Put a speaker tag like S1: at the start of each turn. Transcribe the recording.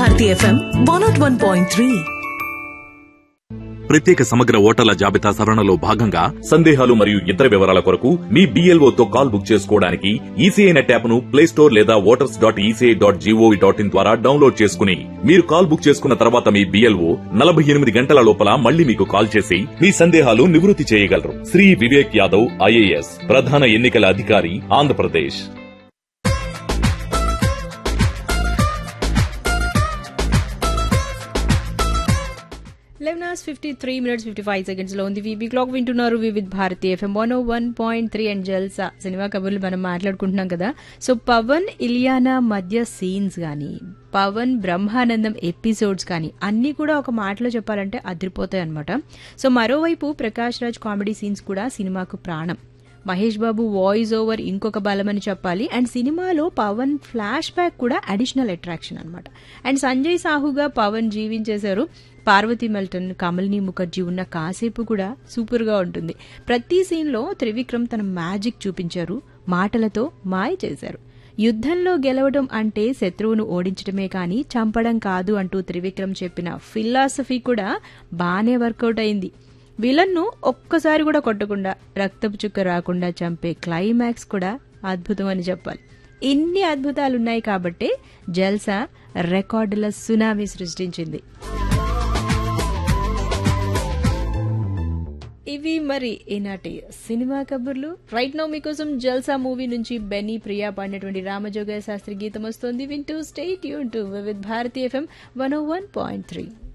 S1: Bharati FM one nought one point three
S2: ప్రత్యేక సమగ్ర ఓటర్ల జాబితా సవరణలో భాగంగా సందేహాలు మరియు ఇతర వివరాల కొరకు మీ BLO తో కాల్ బుక్ చేసుకోవడానికి ఈసీఐ నెట్ యాప్ ను ప్లే స్టోర్ లేదా voters dot ECI dot G O V dot in ద్వారా డౌన్లోడ్ చేసుకుని మీరు కాల్ బుక్ చేసుకున్న తర్వాత మీ బిఎల్ఓ నలభై ఎనిమిది గంటల లోపల మళ్ళీ మీకు కాల్ చేసి మీ సందేహాలు నివృత్తి చేయగలరు శ్రీ వివేక్ యాదవ్ ఐఏఎస్ ప్రధాన ఎన్నికల అధికారి Andhra Pradesh
S3: eleven hours fifty three minutes fifty five seconds లో ఉంది వీబీ క్లాక్ వింటున్నారు Vividh Bharati FM one O one point three and Jalsa cinema కబుర్లు మనం మాట్లాడుకుంటున్నాం కదా సో పవన్ ఇలియానా మధ్య సీన్స్ కానీ పవన్ బ్రహ్మానందం ఎపిసోడ్స్ కానీ అన్నీ కూడా ఒక మాటలో చెప్పాలంటే అదిరిపోతాయి అనమాట సో మరోవైపు ప్రకాష్ రాజ్ కామెడీ సీన్స్ కూడా సినిమాకు ప్రాణం మహేష్ బాబు వాయిస్ ఓవర్ ఇంకొక బలమని చెప్పాలి అండ్ సినిమాలో పవన్ ఫ్లాష్ బ్యాక్ కూడా అడిషనల్ అట్రాక్షన్ అనమాట అండ్ సంజయ్ సాహుగా పవన్ జీవించేశారు పార్వతి మెల్టన్ కమల్ని ముఖర్జీ ఉన్న కాసేపు కూడా సూపర్గా ఉంటుంది ప్రతి సీన్లో త్రివిక్రమ్ తన మ్యాజిక్ చూపించారు మాటలతో మాయ చేశారు యుద్ధంలో గెలవడం అంటే శత్రువును ఓడించడమే కానీ చంపడం కాదు అంటూ త్రివిక్రమ్ చెప్పిన ఫిలాసఫీ కూడా బానే వర్కౌట్ అయింది విలన్ను ఒక్కసారి కూడా కొట్టకుండా రక్తపు చుక్క రాకుండా చంపే క్లైమాక్స్ కూడా అద్భుతం అని చెప్పాలి ఇన్ని అద్భుతాలున్నాయి కాబట్టే జల్సా రికార్డుల సునామీ సృష్టించింది ఇవి మరి ఈనాటి సినిమా కబుర్లు రైట్ నో మీకోసం జల్సా మూవీ నుంచి బెన్నీ ప్రియా పాడినటువంటి రామజోగ శాస్త్రి గీతం వస్తుంది వింటూ stay tuned to with Bharati FM one O one point three